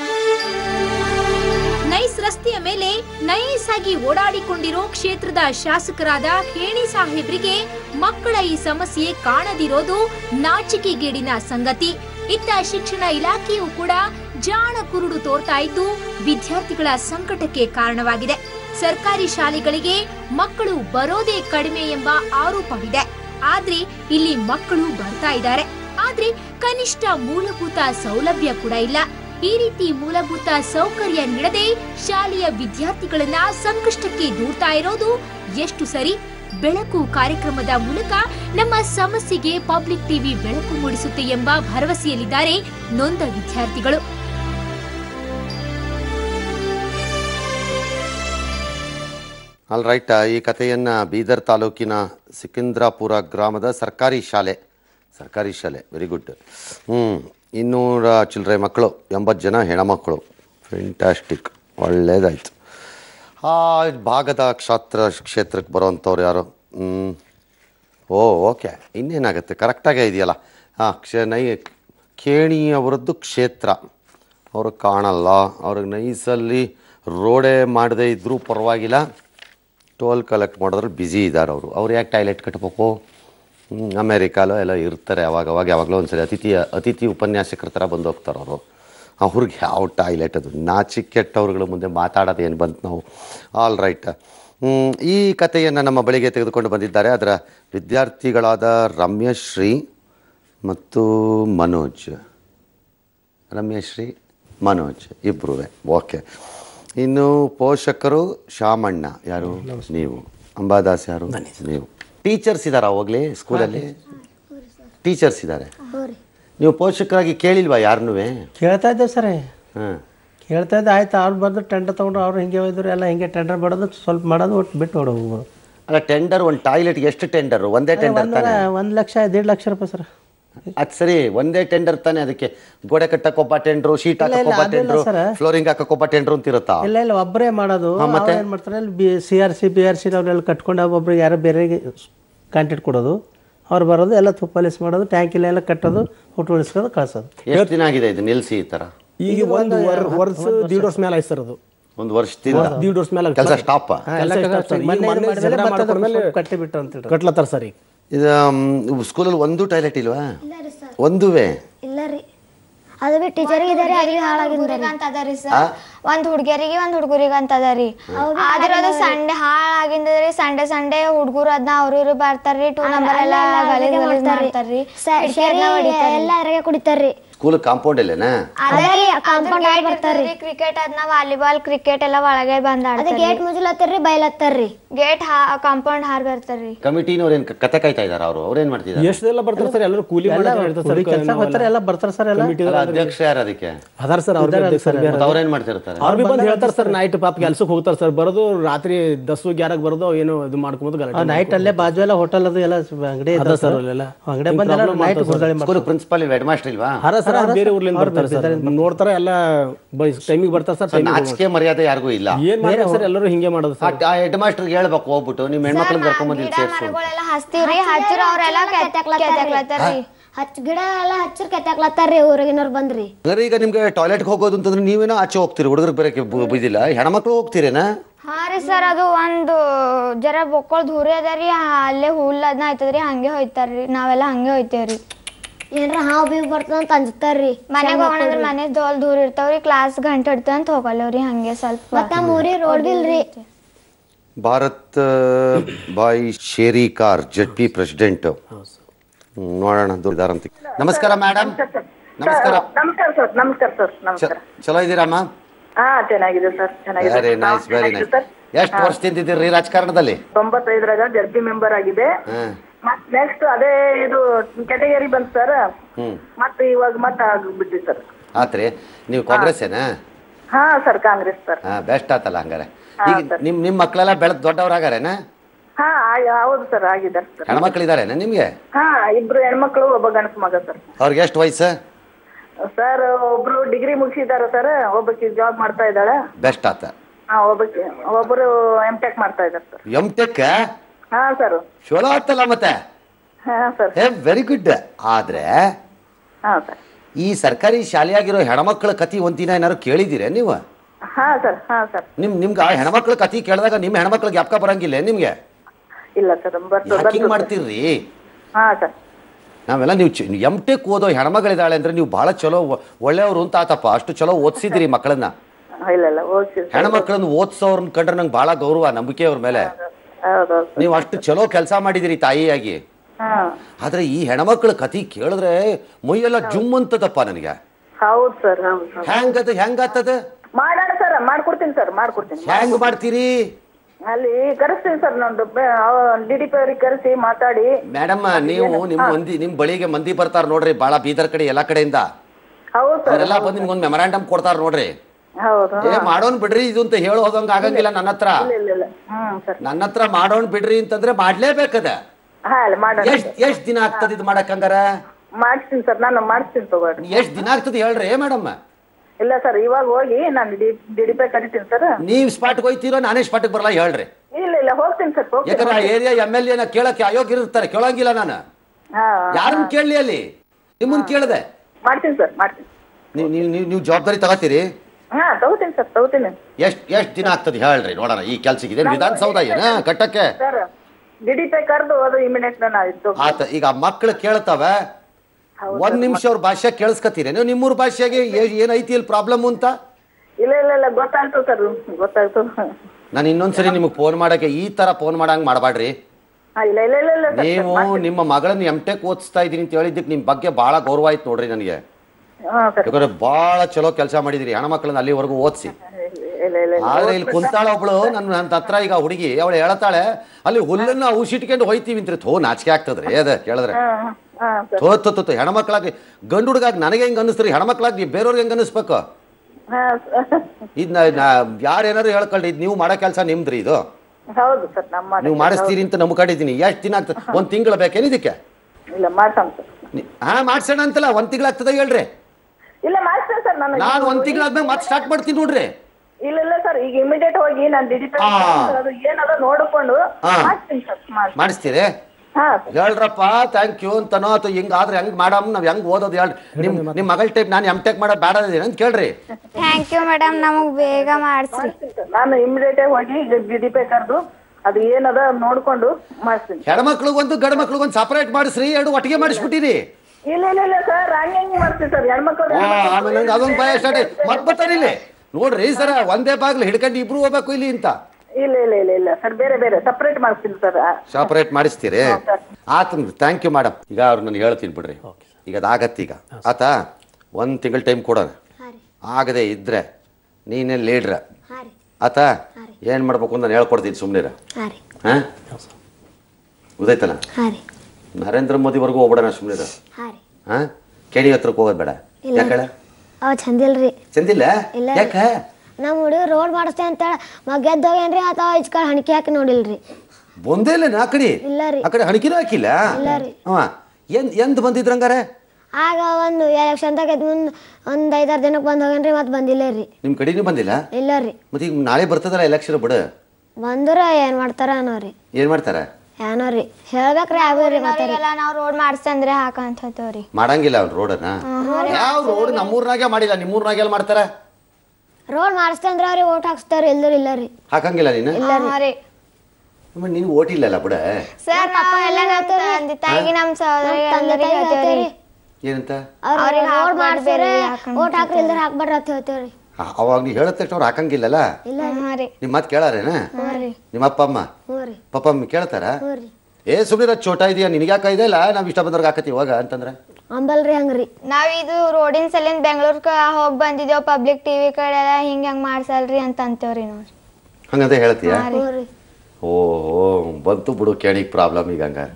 Speaker 3: ನೈಸ್ ರಸ್ತೆಯ ಮೇಲೆ ನೈಸ್ ಆಗಿ ಓಡಾಡಿಕೊಂಡಿರೋ ಕ್ಷೇತ್ರದ ಶಾಸಕರಾದ ಖೇಣಿ ಸಾಹೇಬ್ರಿಗೆ ಮಕ್ಕಳ ಈ ಸಮಸ್ಯೆ ಕಾಣದಿರೋದು ನಾಚಿಕೆಗೇಡಿನ ಸಂಗತಿ ಇತ್ತ ಶಿಕ್ಷಣ ಇಲಾಖೆಯೂ ಕೂಡ ಜಾಣ ಕುರುಡು ತೋರ್ತಾ ಇದ್ದು ವಿದ್ಯಾರ್ಥಿಗಳ ಸಂಕಟಕ್ಕೆ ಕಾರಣವಾಗಿದೆ ಸರ್ಕಾರಿ ಶಾಲೆಗಳಿಗೆ ಮಕ್ಕಳು ಬರೋದೇ ಕಡಿಮೆ ಎಂಬ ಆರೋಪವಿದೆ ಆದ್ರೆ ಇಲ್ಲಿ ಮಕ್ಕಳು ಬರ್ತಾ ಇದ್ದಾರೆ ಆದ್ರೆ ಕನಿಷ್ಠ ಮೂಲಭೂತ ಸೌಲಭ್ಯ ಕೂಡ ಇಲ್ಲ ಈ ರೀತಿ ಮೂಲಭೂತ ಸೌಕರ್ಯ ನೀಡದೆ ಶಾಲೆಯ ವಿದ್ಯಾರ್ಥಿಗಳನ್ನ ಸಂಕಷ್ಟಕ್ಕೆ ದೂರ್ತಾ ಇರೋದು ಎಷ್ಟು ಸರಿ ಬೆಳಕು ಕಾರ್ಯಕ್ರಮದ ಮೂಲಕ ನಮ್ಮ ಸಮಸ್ಯೆಗೆ ಪಬ್ಲಿಕ್ ಟಿವಿ ಬೆಳಕು ಮೂಡಿಸುತ್ತೆ ಎಂಬ ಭರವಸೆಯಲ್ಲಿದ್ದಾರೆ ನೊಂದ ವಿದ್ಯಾರ್ಥಿಗಳು
Speaker 2: ಆಲ್ ರೈಟ್ ಈ ಕಥೆಯನ್ನು ಬೀದರ್ ತಾಲೂಕಿನ ಸಿಕಿಂದ್ರಾಪುರ ಗ್ರಾಮದ ಸರ್ಕಾರಿ ಶಾಲೆ ಸರ್ಕಾರಿ ಶಾಲೆ ವೆರಿ ಗುಡ್ ಹ್ಞೂ ಇನ್ನೂರ ಚಿಲ್ಲರೆ ಮಕ್ಕಳು ಎಂಬತ್ತು ಜನ ಹೆಣ್ಮಕ್ಕಳು ಫೆಂಟಾಸ್ಟಿಕ್ ಒಳ್ಳೇದಾಯ್ತು ಆ ಭಾಗದ ಕ್ಷೇತ್ರ ಕ್ಷೇತ್ರಕ್ಕೆ ಬರೋವಂಥವ್ರು ಯಾರು ಹ್ಮ್. ಓ ಓಕೆ ಇನ್ನೇನಾಗುತ್ತೆ ಕರೆಕ್ಟಾಗೇ ಇದೆಯಲ್ಲ ಹಾಂ ಕ್ಷೇ ನೈ ಖೇಣಿ ಅವರದ್ದು ಕ್ಷೇತ್ರ ಅವರು ಕಾಣಲ್ಲ ಅವ್ರಿಗೆ ನೈಸಲ್ಲಿ ರೋಡೇ ಮಾಡದೇ ಇದ್ದರೂ ಪರವಾಗಿಲ್ಲ ಟೋಲ್ ಕಲೆಕ್ಟ್ ಮಾಡೋದ್ರಲ್ಲಿ ಬ್ಯುಸಿ ಇದ್ದಾರೆ ಅವರು ಅವ್ರು ಯಾಕೆ ಟಾಯ್ಲೆಟ್ ಕಟ್ಬೇಕು ಹ್ಮ್, ಅಮೇರಿಕಾಲೋ ಎಲ್ಲ ಇರ್ತಾರೆ ಅವಾಗ ಅವಾಗ ಯಾವಾಗಲೂ ಒಂದ್ಸರಿ ಅತಿಥಿ ಅತಿಥಿ ಉಪನ್ಯಾಸಕರ ಥರ ಬಂದು ಹೋಗ್ತಾರೆ ಅವರು ಅವ್ರಿಗೆ ಯಾವ ಟಾಯ್ಲೆಟ್ ಅದು ನಾಚಿಕೆಟ್ಟವ್ರುಗಳ ಮುಂದೆ ಮಾತಾಡೋದು ಏನು ಬಂತು ನಾವು ಆಲ್ ರೈಟ್ ಈ ಕಥೆಯನ್ನು ನಮ್ಮ ಬಳಿಗೆ ತೆಗೆದುಕೊಂಡು ಬಂದಿದ್ದಾರೆ ಅದರ ವಿದ್ಯಾರ್ಥಿಗಳಾದ ರಮ್ಯಶ್ರೀ ಮತ್ತು ಮನೋಜ್ ರಮ್ಯಶ್ರೀ ಮನೋಜ್ ಇಬ್ಬರೂ ಓಕೆ ಇನ್ನು ಪೋಷಕರು ಶಾಮಣ್ಣ ಯಾರು ನೀವು ಅಂಬಾದಾಸ್ ಯಾರು ನೀವು ಟೀಚರ್ಸ್ ಇದ್ದಾರಾ ಅವಾಗಲೇ ಸ್ಕೂಲಲ್ಲಿ ಟೀಚರ್ಸ್ ಇದ್ದಾರೆ ನೀವು ಪೋಷಕರಾಗಿ ಕೇಳಿಲ್ವಾ ಯಾರನ್ನೂ
Speaker 4: ಕೇಳ್ತಾ ಇದ್ದೆ ಸರ್
Speaker 2: ಹಾಂ
Speaker 4: ಕೇಳ್ತಾ ಇದ್ದೆ ಆಯ್ತು ಅವ್ರು ಬಂದು ಟೆಂಡರ್ ತೊಗೊಂಡ್ರು ಅವ್ರು ಹಿಂಗೆ ಹೋಯ್ದ್ರು ಎಲ್ಲ ಹಿಂಗೆ ಟೆಂಡರ್ ಮಾಡೋದು ಸ್ವಲ್ಪ ಮಾಡೋದು ಒಟ್ಟು ಬಿಟ್ಟು ಹೊಡ ಹೋಗ್ಬೋದು
Speaker 2: ಅಲ್ಲ ಟೆಂಡರ್ ಒಂದು ಟಾಯ್ಲೆಟ್ಗೆ ಎಷ್ಟು ಟೆಂಡರ್ ಒಂದೇ ಟೆಂಡರ್ ತಾನೆ
Speaker 4: ಒಂದು ಲಕ್ಷ ದೇಡ್ ಲಕ್ಷ ರೂಪಾಯಿ ಸರ್
Speaker 2: ಅದು ಸರಿ ಒಂದೇ ಟೆಂಡರ್ ತಾನೆ ಅದಕ್ಕೆ ಗೋಡೆ ಕಟ್ಟಕ್ಕೊಬ್ಬ ಟೆಂಡ್ರು ಶೀಟ್
Speaker 4: ಇಲ್ಲ, ಇಲ್ಲ,
Speaker 2: ಹಾಕಕ್ಕೊಬ್ಬ
Speaker 4: ಅದಿಲ್ಲ
Speaker 2: ಟೆಂಡ್ರು
Speaker 4: ಸರ್.
Speaker 2: ಫ್ಲೋರಿಂಗ್ ಹಾಕಕ್ಕೊಬ್ಬ ಟೆಂಡ್ರು ಅಂತ ಇರುತ್ತಾ
Speaker 4: ಇಲ್ಲ ಇಲ್ಲ ಒಬ್ಬರೇ ಮಾಡೋದು ಅವ್ರು ಏನು ಮಾಡ್ತಾರೆ ಅಲ್ಲಿ B C R C B R C ಅವರೆಲ್ಲ ಕಟ್ಕೊಂಡು ಒಬ್ಬರಿಗೆ ಯಾರೋ ಬೇರೆಗೆ ಕಾಂಟ್ಯಾಕ್ಟ್ ಕೊಡೋದು ಅವ್ರು ಬರೋದು ಎಲ್ಲ ತುಪ್ಪಲಿಸ್ ಮಾಡೋದು ಟ್ಯಾಂಕಿಲ್ಲ ಎಲ್ಲ ಕಟ್ಟೋದು ಊಟ ಉಳಿಸ್ಕೊಂಡು ಕಳ್ಸೋದು
Speaker 2: ಎಷ್ಟು ದಿನ ಆಗಿದೆ ಇದು ನಿಲ್ಸಿ ಈ ತರ
Speaker 5: ಈಗ ಒಂದು ವರ್- ವರ್ಷ ದೀಡ್ ವರ್ಷ ಮೇಲೆ ಆಯ್ತು ಸರ್ ಅದು
Speaker 2: ಒಂದು ವರ್ಷದಿಂದ
Speaker 5: ದೀಡ್ ವರ್ಷ ಮೇಲೆ
Speaker 2: ಕೆಲಸ ಸ್ಟಾಪ್
Speaker 5: ಕೆಲಸ stop sir. ಈಗ
Speaker 4: ಮೊನ್ನೆ ಇದು
Speaker 5: ಮೊನ್ನೆ
Speaker 4: ಮಾಡಿದ್ಮೇಲೆ
Speaker 5: ಜಗಳ
Speaker 4: ಭತ್ತದ
Speaker 5: ಮಾಡ್ಕೊಂಡ್ಮೇಲೆ
Speaker 4: ಸ್ವಲ್ಪ ಕಟ್ಟಿಬಿಟ್ಟು ಅಂತ ಹೇಳ್ತಾರೆ.
Speaker 5: ಕಟ್ಲತ್ತಾರ ಸರ್ ಈಗ
Speaker 2: ಇದು ಸ್ಕೂಲಲ್ಲಿ ಒಂದು ಟಾಯ್ಲೆಟ್ ಇಲ್ವಾ ಒಂದುವೇ
Speaker 6: ಇಲ್ಲ ರೀ ಅದು ಬಿಟ್ಟು ಟೀಚರಿಗೆ ಇದಾರೆ ಅಡಿಗೆ ಹಾಳಾಗಿದ್ದಾರೆ
Speaker 7: ಅಂತ ಅದರಿ ಸರ್ ಒಂದ್ ಹುಡ್ಗಿಯರಿಗೆ ಒಂದ್ ಹುಡುಗರಿಗೆ ಅಂತ ಅದರಿ ಆದ್ರ ಅದು ಸಂಡೆ ಹಾಳಾಗಿಂದ್ರಿ ಸಂಡೆ ಸಂಡೆ ಹುಡ್ಗುರು ಅದನ್ನ ಅವ್ರು ಇವ್ರು ಬರ್ತಾರ್ರಿ ಟೂ ನಂಬರ್ ಎಲ್ಲ ಗಲೀಜ್ ಗಲೀಜ್ ಮಾಡ್ತಾರ್ರಿ ಕಿಟಕಿಯರ್ನ ಹೊಡಿತಾರ್ರಿ.
Speaker 6: ಎಲ್ಲ ಅದ್ರಾಗೆ ಕುಡಿತಾರ್ರಿ
Speaker 2: ಸ್ಕೂಲ್ ಕಾಂಪೌಂಡ್ ಅಲ್ಲೇನಾ
Speaker 6: ಅದರಿ ಕಾಂಪೌಂಡ್ ಆಗಿ ಬರ್ತಾರ್ರಿ
Speaker 7: ಕ್ರಿಕೆಟ್ ಅದನ್ನ ವಾಲಿಬಾಲ್ ಕ್ರಿಕೆಟ್ ಎಲ್ಲ ಒಳಗೆ ಬಂದ್
Speaker 6: ಅದ ಗೇಟ್ ಮುಚ್ಚಲತ್ತಾರ್ರಿ ಬೈಲತ್ತಾರ್ರಿ
Speaker 7: ಗೇಟ್ ಕಾಂಪೌಂಡ್ ಹಾರ್ ಬರ್ತಾರ್ರಿ
Speaker 2: ಕಮಿಟಿನವ್ರು ಏನು ಕತೆ ಕಾಯ್ತಾ ಇದಾರ ಅವರು ಅವ್ರೇನ್ ಮಾಡ್ತಿದ್ದಾರೆ
Speaker 5: ಎಷ್ಟೆಲ್ಲ ಬರ್ತಾರೆ ಸರ್ ಎಲ್ಲರೂ ಕೂಲಿ
Speaker 4: ಕೂಲಿ ಕೆಲಸ ಹೋಗ್ತಾರೆ ಎಲ್ಲ ಬರ್ತಾರೆ ಸರ್ ಎಲ್ಲ
Speaker 2: ಅಲ್ಲ, ಅಧ್ಯಕ್ಷ ಯಾರು ಅದಕ್ಕೆ
Speaker 5: ಅದಾರ ಸರ್ ಅವ್ರ ಸರ್
Speaker 2: ಮತ್ತೆ ಅವ್ರೇನ್ ಮಾಡ್ತಿರ್ತಾರೆ
Speaker 5: ಅವ್ರು ಬಿ ಬಂದು ಹೇಳ್ತಾರೆ ಸರ್ ನೈಟ್ ಪಾಪ ಕೆಲ್ಸಕ್ಕೆ ಹೋಗ್ತಾರೆ ಸರ್ ಬರೋದು ರಾತ್ರಿ ದಸ್ಸು ಗ್ಯಾರಕ್ಕೆ ಬರೋದು ಏನು ಇದು ಮಾಡ್ಕೊಂಬೋದು ಗಲಾಟೆ
Speaker 4: ನೈಟ್ ಅಲ್ಲೇ ಬಾಜು ಎಲ್ಲ ಹೋಟೆಲ್ ಅದು ಎಲ್ಲ ಸ- ಅಂಗಡಿ
Speaker 5: ಅದ
Speaker 4: ಇದಾವೆ
Speaker 5: ಸರ್
Speaker 4: ಸರ್
Speaker 5: ಅಲ್ಲೆಲ್ಲ
Speaker 4: ಅಂಗಡಿ ಬಂದೆಲ್ಲ ನೈಟ್ ಗುರ್ದಾಳಿ
Speaker 2: ಸ್ಕೂಲ್ ಪ್ರಿನ್ಸಿಪಾಲ್ ಹೆಡ್ ಮಾಸ್ಟರ್ ಇಲ್ವಾ
Speaker 5: ಹರ ಸರ್ ಬೇರೆ ಊರ್ಲಿಂದ ಬರ್ತಾರೆ ಸರ್ ನೋಡ್ತಾರೆ ಎಲ್ಲ ಟೈಮಿಗೆ ಬರ್ತಾರೆ ಸರ್ ಟೈಮಿಗೆ
Speaker 2: ನಾಚಿಕೆ ಮರ್ಯಾದೆ ಯಾರಿಗೂ ಇಲ್ಲ
Speaker 5: ಏನ್ ಮಾಡ್ತಾರೆ ಸರ್ ಎಲ್ಲರೂ ಹಿಂಗೆ ಮಾಡೋದು ಸರ್
Speaker 2: ಆ ಹೆಡ್ ಮಾಸ್ಟರ್ಗೆ ಹೇಳ್ಬೇಕು ಹೋಗ್ಬಿಟ್ಟು ನಿಮ್ಮ ಹೆಣ್ಮಕ್ಳನ್ನ ಕರ್ಕೊಂಬಂದು ಇಲ್ಲಿ
Speaker 7: ಗಿಡ
Speaker 2: ಸೇರ್ಸು ಅಂತ.
Speaker 7: ಮರಗಳೆಲ್ಲ ಹಚ್ತೀವ್ರಿ ಹಚ್ಚಿರ ಅವರೆಲ್ಲ ಕೆತ್ತಾಕ್ಲತ್ತಾರ್ರಿ
Speaker 6: ಹಚ್ಚ ಗಿಡ ಎಲ್ಲ ಹಚ್ಚರ್ ಕೆತ್ತಾಕ್ಲತ್ತಾರ್ರಿ ಊರಾಗಿನವ್ರು ಬಂದ್ರಿ
Speaker 2: ಅಂದ್ರೆ ಈಗ ನಿಮ್ಗೆ ಟಾಯ್ಲೆಟ್ಗೆ ಹೋಗೋದು ಅಂತಂದ್ರೆ ನೀವೇನೋ ಆಚೆ ಹೋಗ್ತೀರಿ ಹುಡುಗರು ಬರೋಕೆ ಬಿದ್ದಿಲ್ಲ ಹೆಣ್ಮಕ್ಳು ಹೋಗ್ತೀರೇನಾ
Speaker 7: ಹಾ ರೀ ಸರ್ ಅದು ಒಂದು ಜರ ಬೊಕ್ಕಳ್ ದೂರ ಅದ ರೀ ಅಲ್ಲೇ ಹುಲ್ ಅದನ್ನ ಆಯ್ತದ್ರಿ ಹಂಗೆ ಹೋಯ್ತಾರ್ರಿ ನಾವೆಲ್ಲ ಹಂಗೆ ಹೋಯ್ತೇವ್ರಿ
Speaker 6: ಏನ್ರ ಹಾವು ಬೀವ್ ಬರ್ತದ ಅಂತ ಅಂಜತಾರ್ರಿ
Speaker 7: ಮನೆಗೆ ಹೋಗೋಣಂದ್ರೆ ಮನೆ ದೋಲ್ ದೂರ ಇರ್ತಾವ್ರಿ ಕ್ಲಾಸ್ ಗಂಟೆ ಇಡ್ತೇವೆ ಅಂತ ಹೋಗಲ್ಲವ್ರಿ ಹಂಗೆ ಸ್ವಲ್ಪ
Speaker 6: ಮತ್ತ ಮೂರಿ ರೋಡ್ ಬಿಲ್ರಿ
Speaker 2: ಭಾರತ್ ಬಾಯ್ ಶೇರಿಕಾರ್ ಜಡ್ ಪಿ ಪ್ರೆಸಿಡೆಂಟ್ ನೋಡೋಣ ದುರ್ದಾರಂತ ನಮಸ್ಕಾರ ಮೇಡಮ್ ನಮಸ್ಕಾರ
Speaker 8: ನಮಸ್ಕಾರ ಸರ್ ನಮಸ್ಕಾರ ಸರ್
Speaker 2: ಚ-
Speaker 8: ನಮಸ್ಕಾರ
Speaker 2: ಚಲೋ ಇದ್ದೀರಮ್ಮ
Speaker 8: ಹಾ ಚೆನ್ನಾಗಿದೆ ಸರ್ ಚೆನ್ನಾಗಿದೆ
Speaker 2: very nice very nice
Speaker 8: sir
Speaker 2: ಎಷ್ಟು ವರ್ಷದಿಂದ ಇದ್ದೀರಿ ರಾಜಕಾರಣದಲ್ಲಿ
Speaker 8: ತೊಂಬತ್ತೈದರಾಗ ಜಡ್ಪಿ ಮೆಂಬರ್ ಆಗಿದೆ
Speaker 2: ಹ್ಮ್
Speaker 8: ಮತ್ ನೆಕ್ಸ್ಟ್ ಅದೇ ಇದು ಕೆಟಗರಿ ಬಂತು ಸರ್
Speaker 2: ಹ್ಮ್
Speaker 8: ಮತ್ತೆ ಇವಾಗ ಮತ್ತೆ ಆಗ್ಬಿಟ್ಟಿ ಸರ್
Speaker 2: ಆತ್ರಿ ನೀವು ಕಾಂಗ್ರೆಸ್ ಏನ
Speaker 8: ಹಾ ಸರ್ ಕಾಂಗ್ರೆಸ್ ಸರ್
Speaker 2: ಹಾ ಬೆಸ್ಟ್ ಆತಲ್ಲ ಹಂಗಾರೆ ಈಗ ನಿಮ್ ನಿಮ್ ಮಕ್ಕಳೆಲ್ಲ ಬೆಳೆದ್ ದೊಡ್ಡವ್ರಾಗಾರೇನ
Speaker 8: ಹಾ ಆ- ಹೌದು ಸರ್ ಆಗಿದ್ದಾರೆ ಸರ್
Speaker 2: ಹೆಣ್ಮಕ್ಳಿದಾರೇನ ನಿಮ್ಗೆ
Speaker 8: ಹಾ ಇಬ್ರು ಹೆಣ್ಮಕ್ಳು ಒಬ್ಬ ಗಂಡಸ ಮಗ ಸರ್
Speaker 2: ಅವ್ರಿಗೆ ಎಷ್ಟು ವಯಸ್ಸು
Speaker 8: ಸರ್ ಒಬ್ರು ಡಿಗ್ರಿ ಮುಗಿಸಿದಾರೆ ಸರ್ ಒಬ್ಬಕಿ ಜಾಬ್ ಮಾಡ್ತಾ ಇದ್ದಾಳೆ
Speaker 2: ಬೆಸ್ಟ್ ಆತ
Speaker 8: ಹಾ ಒಬ್ಬಕಿ ಒಬ್ರು ಎಂ ಟೆಕ್ ಮಾಡ್ತಾ ಇದ್ದಾರೆ ಸರ್
Speaker 2: ಎಂ ಟೆಕ್
Speaker 8: ಹಾ ಸರ್
Speaker 2: ಚಲೋ ಆತಲ್ಲ ಮತ್ತೆ
Speaker 8: ಹಾ ಸರ್
Speaker 2: ಏ ವೆರಿ ಗುಡ್ ಆದ್ರೆ
Speaker 8: ಹಾ ಸರ್
Speaker 2: ಈ ಸರ್ಕಾರಿ ಶಾಲೆಯಾಗಿರೋ ಹೆಣ್ಮಕ್ಳ ಕತಿ ಒಂದಿನ ಏನಾರು ಕೇಳಿದಿರೇ ನೀವು
Speaker 8: ಹಾ ಸರ್ ಹಾ ಸರ್
Speaker 2: ನಿಮ್ ನಿಮ್ಗೆ ಆ ಹೆಣ್ಮಕ್ಳ ಕತಿ ಕೇಳಿದಾಗ ನಿಮ್ಮ ಹೆಣ್ಮಕ್ಳ ಜ್ಞಾಪಕ ಬರಂಗಿಲ್ಲ ನಿಮ್ಗೆ
Speaker 8: ಇಲ್ಲ ಸರ್ ಬರ್ತು
Speaker 2: ಯಾಕೆ ಹಿಂಗ್
Speaker 8: ಬರ್ತು
Speaker 2: ಮಾಡ್ತೀರ್ರಿ
Speaker 8: ಹಾ ಸರ್
Speaker 2: ನಾವೆಲ್ಲ ನೀವು ಎಂ ಟೆಕ್ ಓದೋ ಹೆಣ್ಮಗಳಿದ್ದಾಳೆ ಅಂದ್ರೆ ನೀವು ಬಹಳ ಚಲೋ ಒ- ಒಳ್ಳೆಯವ್ರು ಅಂತ ಆತಪ್ಪ ಅಷ್ಟು ಚಲೋ ಓದಿಸಿದ್ರಿ ಮಕ್ಕಳನ್ನ
Speaker 8: ಇಲ್ಲ ಇಲ್ಲ ಓದ್ಸಿ ಸರ್
Speaker 2: ಹೆಣ್ಮಕ್ಳನ್ನ ಓದ್ಸೋರ್ನ ಕಂಡ್ರೆ ನಂಗೆ ಬಹಳ ಗೌರವ ನಂಬಿಕೆ ಅವ್ರ ಮೇಲೆ
Speaker 8: ಹೌದೌದು
Speaker 2: ನೀವು ಅಷ್ಟು ಚಲೋ ಕೆಲಸ ಮಾಡಿದಿರಿ ತಾಯಿಯಾಗಿ
Speaker 8: ಹಾ
Speaker 2: ಆದ್ರೆ ಈ ಹೆಣ್ಮಕ್ಳ ಕತಿ ಕೇಳಿದ್ರೆ ಮೈಯೆಲ್ಲ ಜುಮ್ ಅಂತದಪ್ಪ ನನಗೆ
Speaker 8: ಹೌದು ಸರ್ ಹೌದು ಹೌದು
Speaker 2: ಹೆಂಗದ ಹೆಂಗಾತದ
Speaker 8: ಮಾಡೋಣ ಸರ್ ಮಾಡ್ಕೊಡ್ತೀನಿ ಸರ್ ಮಾಡ್ಕೊಡ್ತೀನಿ
Speaker 2: ಹೆಂಗ್ ಮಾಡ್ತೀರಿ
Speaker 8: ಅಲ್ಲಿ ಕರೆಸ್ತೀನಿ ಸರ್ ನಂದು ಡಿ ಡಿ ಪಿ ಅವ್ರಿಗೆ ಕರೆಸಿ ಮಾತಾಡಿ
Speaker 2: ಮೇಡಮ್ ನೀವು ನಿಮ್ ಮಂದಿ ನಿಮ್ ಬಳಿಗೆ ಮಂದಿ ಬರ್ತಾರ ನೋಡ್ರಿ ಬಾಳ ಬೀದರ್ ಕಡೆ ಎಲ್ಲಾ ಕಡೆಯಿಂದ
Speaker 8: ಹೌದು ಸರ್
Speaker 2: ಅವರೆಲ್ಲ ಬಂದು ನಿಮ್ಗೊಂದು ಮೆಮೊರಾಂಡಮ್ ಕೊಡ್ತಾರ ನೋಡ್ರಿ
Speaker 8: ಹೌದು
Speaker 2: ಏ ಮಾಡೋನ್ ಬಿಡ್ರಿ ಇದು ಅಂತ ಹೇಳೋ ಹೋದಂಗ ಆಗಂಗಿಲ್ಲ ನನ್ನ ಹತ್ರ
Speaker 8: ಇಲ್ಲ ಇಲ್ಲ ಇಲ್ಲ ಹ್ಮ್ ಸರ್
Speaker 2: ನನ್ನ ಹತ್ರ ಮಾಡೋನ್ ಬಿಡ್ರಿ ಅಂತಂದ್ರೆ ಮಾಡ್ಲೇಬೇಕದ
Speaker 8: ಹಾ ಅಲ್ಲ ಮಾಡೋಣ
Speaker 2: ಎಷ್ಟ್ ಎಷ್ಟ್ ದಿನ ಆಗ್ತದ ಇದು ಮಾಡಕ್ ಹಂಗಾರ
Speaker 8: ಮಾಡಿಸ್ತೀನಿ ಸರ್ ನಾನು ಮಾಡಿಸ್ತೀನಿ ತಗೊಳ್ರಿ
Speaker 2: ಎಷ್ಟ್ ದಿನ ಆಗ್ತದ ಹೇಳ್ರಿ ಮೇಡಮ್
Speaker 8: ಇಲ್ಲ ಸರ್ ಇವಾಗ ಹೋಗಿ ನಾನು ಡಿ ಡಿ ಡಿ ಪಿ ಕರಿತೀನಿ ಸರ್
Speaker 2: ನೀವ್ ಸ್ಪಾಟ್ಗೆ ಹೋಯ್ತೀರೋ ನಾನೇ ಸ್ಪಾಟ್ಗೆ ಬರಲ್ಲ ಹೇಳ್ರಿ
Speaker 8: ಇಲ್ಲ ಇಲ್ಲ ಹೋಗ್ತೀನಿ ಸರ್ ಹೋಗ್ತೀನಿ
Speaker 2: ಯಾಕಂದ್ರೆ ಆ ಏರಿಯಾ ಎಮ್ ಎಲ್ ಎನ ಕೇಳಕ್ಕೆ ಅಯೋಗ್ಯ ಇರ್ತಾರೆ ಕೇಳಂಗಿಲ್ಲ ನಾನು
Speaker 8: ಹಾ
Speaker 2: ಯಾರನ್ನ ಕೇಳಲಿ ಅಲ್ಲಿ ನಿಮ್ಮನ್ನ ಕೇಳದೆ
Speaker 8: ಮಾಡ್ತೀನಿ ಸರ್ ಮಾಡ್ತೀನಿ
Speaker 2: ನೀವು ನೀವು ನೀವು ನೀವು ಜವಾಬ್ದಾರಿ ತಗೋತೀರಿ
Speaker 8: ಹಾ ತಗೋತೀನಿ ಸರ್ ತಗೋತೀನಿ
Speaker 2: ಎಷ್ಟ್ ಎಷ್ಟ್ ದಿನ ಆಗ್ತದೆ ಹೇಳ್ರಿ ನೋಡೋಣ ಈ ಕೆಲ್ಸಕ್ಕೆ ಇದೆ ವಿಧಾನಸೌಧ ಏನ ಕಟ್ಟಕ್ಕೆ
Speaker 8: ಸರ್ ಡಿ ಡಿ ಪಿ ಕರೆದು ಅದು ಇಮಿಡಿಯೇಟ್ ನಾನು ಆಯ್ತು
Speaker 2: ಆತ ಈಗ ಮಕ್ಳು ಕೇಳ್ತಾವೆ ಒಂದ್ ನಿಮಿಷ ಅವ್ರ ಭಾಷೆ ಕೇಳಿಸ್ಕತ್ತೀರಿ ನೀವು ನಿಮ್ಮೂರ್ ಭಾಷೆಗೆ ಏ- ಏನೈತಿ ಇಲ್ಲಿ ಪ್ರಾಬ್ಲಮ್ ಅಂತ
Speaker 8: ಇಲ್ಲ ಇಲ್ಲ ಇಲ್ಲ ಗೊತ್ತಾಯ್ತು ಸರ್ ಗೊತ್ತಾಯ್ತು
Speaker 2: ನಾನು ಇನ್ನೊಂದ್ಸರಿ ನಿಮಗೆ ಫೋನ್ ಮಾಡಕ್ಕೆ ಈ ತರ ಫೋನ್ ಮಾಡಂಗ್ ಮಾಡಬೇಡ್ರಿ
Speaker 8: ಹಾ ಇಲ್ಲ ಇಲ್ಲ ಇಲ್ಲ ಇಲ್ಲ ಸರ್
Speaker 2: ನೀವು ನಿಮ್ಮ ಮಗಳನ್ನ ಎಂ ಟೆಕ್ ಓದಿಸ್ತಾ ಇದೀನಿ ಅಂತ ಹೇಳಿದ್ದಕ್ಕೆ ನಿಮ್ ಬಗ್ಗೆ ಬಹಳ ಗೌರವ ಆಯ್ತು ನೋಡ್ರಿ ನನಗೆ
Speaker 8: ಹಾ ಸರ್
Speaker 2: ಯಾಕಂದ್ರೆ ಬಹಳ ಚಲೋ ಕೆಲಸ ಮಾಡಿದಿರಿ ಹೆಣ್ಮಕ್ಳನ್ನ ಅಲ್ಲಿವರೆಗೂ ಓದಿಸಿ
Speaker 8: ಇಲ್ಲ ಇಲ್ಲ ಇಲ್ಲ
Speaker 2: ಆದ್ರೆ ಇಲ್ಲಿ ಕುಂತಾಳ ಒಬ್ಳು ನನ್ನ ನನ್ನ ಹತ್ರ ಈಗ ಹುಡುಗಿ ಅವಳು ಹೇಳ್ತಾಳೆ ಅಲ್ಲಿ ಹುಲ್ಲನ್ನ ಔಷಿಟ್ಕೊಂಡು ಹೋಯ್ತೀವಿ ಅಂತ ಥೋ ನಾಚಿಕೆ ಆಗ್ತದ್ರಿ ಅದ ಕೇಳಿದ್ರೆ
Speaker 8: ಹಾ ಹಾ ಸರ್
Speaker 2: ಥೋ ಥೋ ಥೋ, ಥೋ ಹೆಣ್ಮಕ್ಳಾಗಿ ಗಂಡು ಹುಡುಗಾಗಿ ನನಗೆ ಹೆಂಗ್ ಅನ್ನಿಸ್ತೀರಿ ಹೆಣ್ಮಕ್ಳಾಗಿ ನೀವು ಬೇರೆಯವ್ರಿಗೆ ಹೆಂಗ್ ಅನ್ನಿಸ್ಬೇಕು
Speaker 8: ಹಾ
Speaker 2: ಇದ್ ಯಾರು ಏನಾರು ಹೇಳ್ಕೊಳ್ಳಿ ಇದು ನೀವು ಮಾಡೋ ಕೆಲಸ ನಿಮ್ದ್ರಿ ಇದು
Speaker 8: ಹೌದು ಸರ್ ನಮ್ಮ
Speaker 2: ನೀವು ಮಾಡಿಸ್ತೀರಿ ಅಂತ ನಂಬ್ಕೊಂಡಿದ್ದೀನಿ ಎಷ್ಟು ದಿನ ಆಗ್ತದೆ ಒಂದ್ ತಿಂಗಳು ಬೇಕೇನು ಇದಕ್ಕೆ
Speaker 8: ಇಲ್ಲ ಮಾಡ್ತಾನೆ ಸರ್
Speaker 2: ನಿ- ಹಾ ಮಾಡ್ಸೋಣ ಅಂತಲ್ಲ ಒಂದ್ ತಿಂಗಳಾಗ್ತದ ಹೇಳ್ರಿ
Speaker 8: ಇಲ್ಲ ಮಾಡ್ತೇನೆ ಸರ್ ನಾನು
Speaker 2: ನಾನು ಒಂದ್ ತಿಂಗಳಾದ್ಮೇಲೆ ಮತ್ತೆ ಸ್ಟಾರ್ಟ್ ಮಾಡ್ತೀನಿ ನೋಡ್ರಿ
Speaker 8: ಇಲ್ಲ ಇಲ್ಲ ಸರ್ ಈಗ ಇಮಿಡಿಯೇಟ್ ಹೋಗಿ ನಾನು ಡಿಜಿಟಲ್
Speaker 2: ಆ.
Speaker 8: ಅದು ಏನದ ನೋಡಿಕೊಂಡು
Speaker 2: ಆ.
Speaker 8: ಮಾಡ್ತೀನಿ ಸರ್ ಮಾಡ್ತೀನಿ
Speaker 2: ಮಾಡಿಸ್ತೀರಿ
Speaker 8: ಹಾ
Speaker 2: ಹೇಳ್ರಪ್ಪ ಥ್ಯಾಂಕ್ ಯು ಅಂತನೋ ಅಥವಾ ಹಿಂಗಾದ್ರೆ ಹೆಂಗ್ ಮಾಡಮ್ ನಾವ್ ಹೆಂಗ್ ಓದೋದು ಹೇಳ್ರಿ ನಿಮ್ ನಿಮ್ ಮಗಳ ಟೈಪ್ ನಾನು ಎಮ್ ಟೆಕ್ ಮಾಡೋದು ಬೇಡ ಅಂತ ಕೇಳ್ರಿ
Speaker 7: ಥ್ಯಾಂಕ್ ಯು ಮೇಡಮ್ ನಮಗ್ ಬೇಗ ಮಾಡಿಸ್ರಿ
Speaker 8: ಮಾಡ್ತೀನಿ ಸರ್ ನಾನು ಇಮಿಡಿಯೇಟ್ ಹೋಗಿ ಡಿ ಡಿ ಪಿ ಕರೆದು ಅದು ಏನದ ನೋಡ್ಕೊಂಡು ಮಾಡ್ತೀನಿ
Speaker 2: ಹೆಣ್ಮಕ್ಳಿಗೊಂದು ಗಂಡು ಮಕ್ಳಿಗೊಂದು ಸಪರೇಟ್ ಮಾಡಿಸ್ರಿ ಎರಡು ಒಟ್ಟಿಗೆ ಮಾಡಿಸ್ಬಿಟ್ಟಿರಿ
Speaker 8: ಇಲ್ಲ ಇಲ್ಲ ಇಲ್ಲ ಸರ್ ಹಂಗೆ ಹೆಂಗೆ ಮಾಡ್ತೀನಿ ಸರ್ ಹೆಣ್ಮಕ್ಳು
Speaker 2: ಆ, ಆಮೇಲೆ ನಂಗೆ ಅದೊಂದು ಭಯ ಸ್ಟಾರ್ಟ್ ಮತ್ ಬರ್ತಾನೆ ಇಲ್ಲಿ ನೋಡ್ರಿ ಸರ ಒಂದೇ ಬಾಗ್ಲು ಹಿಡ್ಕೊಂಡು ಇಬ್ರು ಹೋಗ್ಬೇಕು ಇಲ್ಲಿ ಅಂತ
Speaker 8: ಇಲ್ಲ ಇಲ್ಲ ಇಲ್ಲ ಇಲ್ಲ ಸರ್ ಬೇರೆ ಬೇರೆ ಸಪ್ರೇಟ್ ಮಾಡ್ತೀನಿ ಸರ್
Speaker 2: ಸಪರೇಟ್ ಮಾಡಿಸ್ತೀರಿ ಆತ ಥ್ಯಾಂಕ್ ಯು ಮೇಡಮ್ ಈಗ ಅವ್ರು ನಾನು ಹೇಳ್ತೀನಿ ಬಿಡ್ರಿ ಈಗ ಅದಾಗತ್ತೆ ಈಗ ಆತ ಒಂದು ತಿಂಗಳ ಟೈಮ್ ಕೊಡೋಣ ಆಗದೆ ಇದ್ರೆ ನೀನೇ ಲೀಡ್ರ
Speaker 6: ಹಾ ರೀ
Speaker 2: ಆತ ಏನು ಮಾಡ್ಬೇಕು ಅಂತ ನಾನು ಹೇಳ್ಕೊಡ್ತೀನಿ ಸುಮ್ಮನೆ
Speaker 6: ಹಾ ರೀ
Speaker 2: ಹಾಂ ಗೊತ್ತಾಯ್ತಲ್ಲ
Speaker 6: ಹಾ ರೀ
Speaker 2: ನರೇಂದ್ರ ಮೋದಿವರೆಗೂ ಹೋಗ್ಬಿಡೋಣ ಸುಮ್ಮನೆ
Speaker 6: ಹಾ ರೀ
Speaker 2: ಹಾಂ ಕೆಣಿ ಹತ್ರಕ್ಕೆ ಹೋಗೋದು ಬೇಡ
Speaker 6: ಇಲ್ಲ.
Speaker 2: ಯಾಕಳ
Speaker 6: ಅವ ಚಂದಿಲ್ರಿ
Speaker 2: ಚಂದಿಲ್ಲ
Speaker 6: ಇಲ್ಲ.
Speaker 2: ಯಾಕೆ
Speaker 6: ನಮ್ಮ ಹುಡುಗ ರೋಡ್ ಮಾಡಿಸ್ತೇವೆ ಅಂತೇಳಿ ಮಗ್ಗೆದ್ದೋಗೇನ್ರಿ ಆತ ಈಚ್ ಕಡೆ ಹಣಿಕೆ ಹಾಕಿ ನೋಡಿಲ್ರಿ
Speaker 2: ಬಂದೇ ಇಲ್ಲ ಆ ಕಡೆ
Speaker 6: ಇಲ್ಲ ರೀ
Speaker 2: ಆ ಕಡೆ ಹಣಿಕಿನೂ ಹಾಕಿಲ್ಲ
Speaker 6: ಇಲ್ಲ ರೀ.
Speaker 2: ಹಾಂ ಎಂದ್ ಎಂದ್ ಬಂದಿದ್ರಂಗಾರೆ
Speaker 6: ಆಗ ಒಂದು ಎಲೆಕ್ಷನ್ದಾಗ ಎದ್ದು ಮುಂದೆ ಒಂದು ಐದಾರು ದಿನಕ್ಕೆ ಬಂದು ಹೋಗ್ಯಾನ್ರಿ ಮತ್ತೆ ಬಂದಿಲ್ಲ ರೀ
Speaker 2: ನಿಮ್ಮ ಕಡೆನೂ ಬಂದಿಲ್ಲ
Speaker 6: ಇಲ್ಲ ರೀ
Speaker 2: ಮತ್ತೆ ಈಗ ನಾಳೆ ಬರ್ತದಲ್ಲ ಎಲೆಕ್ಷನ್ ಬಿಡು
Speaker 6: ಬಂದ್ರ ಏನು ಮಾಡ್ತಾರ ಅನ್ನೋ ರೀ
Speaker 2: ಏನು ಮಾಡ್ತಾರೆ
Speaker 6: ಏನೋ ರೀ ಹೇಳ್ಬೇಕ್ರಿ ಆಗ್ರಿ ಮತ್ತೆ ರೀ.
Speaker 7: ಅವ್ರಿಗೆಲ್ಲ ನಾವ್ ರೋಡ್ ಮಾಡ್ಸಂದ್ರೆ ಹಾಕಂತ ಹೇಳ್ತೇವ್ರಿ
Speaker 2: ಮಾಡಂಗಿಲ್ಲ ಅವ್ನು ರೋಡನ್ನ ಯಾವ ರೋಡ್ ನಮ್ಮೂರ್ನಾಗೆ ಮಾಡಿಲ್ಲ ನಿಮ್ಮೂರ್ನಾಗೆ ಎಲ್ಲಿ ಮಾಡ್ತಾರೆ
Speaker 6: ರೋಡ್ ಮಾಡಿಸ್ತಂದ್ರೆ ಅವ್ರಿಗೆ ಓಟ್ ಹಾಕ್ಸ್ತಾರ ಇಲ್ದ್ರ ಇಲ್ಲ ರೀ
Speaker 2: ಹಾಕಂಗಿಲ್ಲ ನೀನು
Speaker 7: ಹಾ ರೀ
Speaker 2: ಮತ್ತೆ ನೀನು ಓಟ್ ಇಲ್ಲಲ್ಲ ಬಿಡ
Speaker 7: ಸರ್ ನಾವು ಎಲ್ಲ ನಮ್ ತಂದೆ ತಾಯಿಗೆ ನಮ್ ಸಹೋದರಿ ಎಲ್ಲರಿಗೆ ಹೇಳ್ತೇವ್ರಿ
Speaker 2: ಏನಂತ
Speaker 6: ಅವ್ರಿಗೆ ರೋಡ್ ಮಾಡ್ಸಿದ್ರೆ ಓಟ್ ಹಾಕ್ರಿ ಇಲ್ದ್ರ ಹಾಕ್ಬೇಡ್ರಿ ಅಂತ ಹೇಳ್ತೇವ್ರಿ
Speaker 2: ಆ- ಅವಾಗ ನೀವು ಹೇಳದ ತಕ್ಷಣ ಅವ್ರು ಹಾಕಂಗಿಲ್ಲಲ್ಲ
Speaker 7: ಹಾ ರೀ
Speaker 2: ನಿಮ್ಮ ಮಾತು ಕೇಳಾರೇನ ನಿಮ್ಮ ಅಪ್ಪ ಅಮ್ಮ
Speaker 6: ಹ್ಞೂ ರೀ
Speaker 2: ಪಪ್ಪ ಅಮ್ಮ ಕೇಳ್ತಾರ
Speaker 6: ಹ್ಞೂ ರೀ
Speaker 2: ಏ ಸುಮ್ಮನೆ ಚೋಟ ಇದೆಯಾ ನಿನಗ್ಯಾಕ ಇದೆಯಲ್ಲ ನಾವು ಇಷ್ಟ ಬಂದವ್ರಿಗೆ ಹಾಕತ್ತೀವಿ ಇವಾಗ ಅಂತಂದ್ರೆ
Speaker 6: ಅಂಬಲ್ರಿ ಹಂಗ್ರಿ
Speaker 7: ನಾವ್ ಇದು ರೋಡಿನ ಸಲಿಂದ ಬೆಂಗಳೂರ್ಕ ಹೋಗ್ ಬಂದಿದ್ದೇವ್ ಪಬ್ಲಿಕ್ ಟಿವಿ ಕಡೆ ಎಲ್ಲ ಹಿಂಗ್ ಹಂಗ್ ಮಾಡ್ಸಲ್ರಿ ಅಂತ ಅಂತೇವ್ರಿ ನಾವ್
Speaker 2: ಹಂಗಂತ ಹೇಳ್ತೀಯ
Speaker 6: ಹ್ಞೂ ರೀ
Speaker 2: ಓಹೋ ಬಂತು ಬಿಡು ಕೇಣಿಗೆ ಪ್ರಾಬ್ಲಮ್ ಈಗ ಹಂಗ